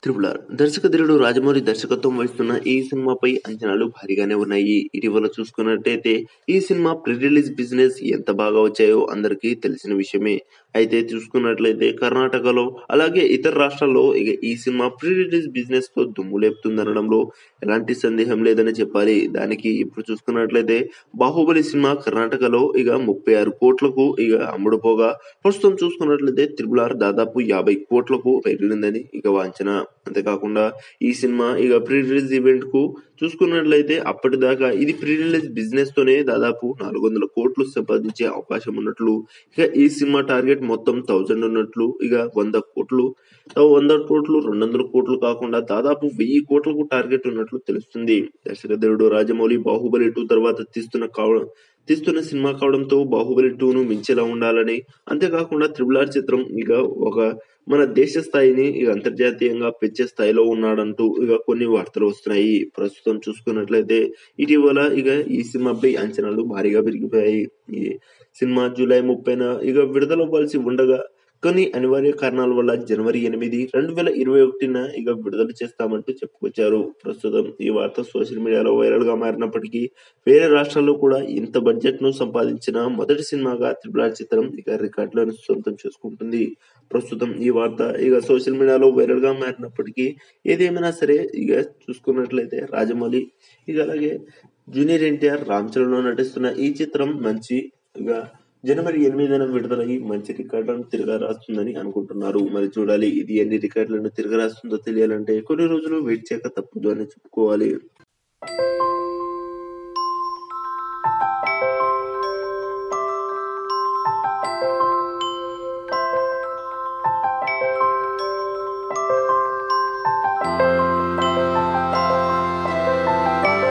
triple R దర్శకధీరుడు Rajamouli దర్శకత్వం వహిస్తున్న ఈ సినిమాపై అంచనాలు భారీగానే ఉన్నాయి ఇటీవల చూసుకున్నట్టయితే ఈ సినిమా ప్రీ రిలీజ్ బిజినెస్ ఎంత బాగా వచ్చాయో అందరికీ తెలిసిన విషయమే అయితే చూసుకున్నట్లయితే కర్ణాటకలో అలాగే ఇతర రాష్ట్రాల్లో ఇక ఈ సినిమా ప్రీ రిలీజ్ బిజినెస్ తో దుమ్ము లేపుతుందనడంలో ఎలాంటి సందేహం లేదని చెప్పాలి దానికి ఇప్పుడు చూసుకున్నట్లయితే బాహుబలి సినిమా కర్ణాటకలో ఇక ముప్పై ఆరు కోట్లకు ఇక అమ్ముడుపోగా ప్రస్తుతం చూసుకున్నట్లయితే త్రిబులార్ దాదాపు యాభై కోట్లకు వెళ్ళిందని ఇక వాంఛన అంతేకాకుండా ఈ సినిమా ఇక ప్రీ రిలీజ్ ఈవెంట్ కు చూసుకున్నట్లయితే అప్పటిదాకా ఇది ప్రీ రిలీజ్ బిజినెస్ తోనే దాదాపు నాలుగు వందల కోట్లు సంపాదించే అవకాశం ఉన్నట్లు ఇక ఈ సినిమా టార్గెట్ మొత్తం థౌజండ్ ఉన్నట్లు ఇక వంద కోట్లు వంద కోట్లు రెండు వందల కోట్లు కాకుండా దాదాపు వెయ్యి కోట్లకు టార్గెట్ ఉన్నట్లు తెలుస్తుంది దర్శకధీరుడు రాజమౌళి బాహుబలి టూ తర్వాత తీస్తున్న కావడం తీస్తున్న సినిమా కావడంతో బాహుబలి టూ ను మించేలా ఉండాలని అంతేకాకుండా త్రిబుల్ ఆర్ చిత్రం ఇక ఒక మన దేశ స్థాయిని ఇక అంతర్జాతీయంగా పెంచే స్థాయిలో ఉన్నాడంటూ ఇక కొన్ని వార్తలు వస్తున్నాయి ప్రస్తుతం చూసుకున్నట్లయితే ఇటీవల ఇక ఈ సినిమాపై అంచనాలు భారీగా పెరిగిపోయాయి ఈ సినిమా జూలై ముప్పైన ఇక విడుదలవ్వాల్సి ఉండగా కొన్ని అనివార్య కారణాల వల్ల జనవరి ఎనిమిది రెండు వేల ఇరవై ఒకటిన ఇక విడుదల చేస్తామంటూ చెప్పుకొచ్చారు ప్రస్తుతం ఈ వార్త సోషల్ మీడియాలో వైరల్ గా మారినప్పటికీ వేరే రాష్ట్రాల్లో కూడా ఇంత బడ్జెట్ ను సంపాదించిన మొదటి సినిమాగా త్రిపుల చిత్రం ఇక రికార్డులను సొంతం చేసుకుంటుంది ప్రస్తుతం ఈ వార్త ఇక సోషల్ మీడియాలో వైరల్ గా మారినప్పటికీ ఏదేమైనా సరే ఇక చూసుకున్నట్లయితే రాజమౌళి ఇక అలాగే జూనియర్ ఎన్టీఆర్ రామ్ చరణ్ లో నటిస్తున్న ఈ చిత్రం మంచి ఇక జనవరి ఎనిమిదిన విడుదలయ్యి మంచి రికార్డులను తిరగా రాస్తుందని అనుకుంటున్నారు మరి చూడాలి ఇది ఎన్ని రికార్డులను తిరగరాస్తుందో తెలియాలంటే కొన్ని రోజులు వెయిట్ చేయక తప్పదు అని చెప్పుకోవాలి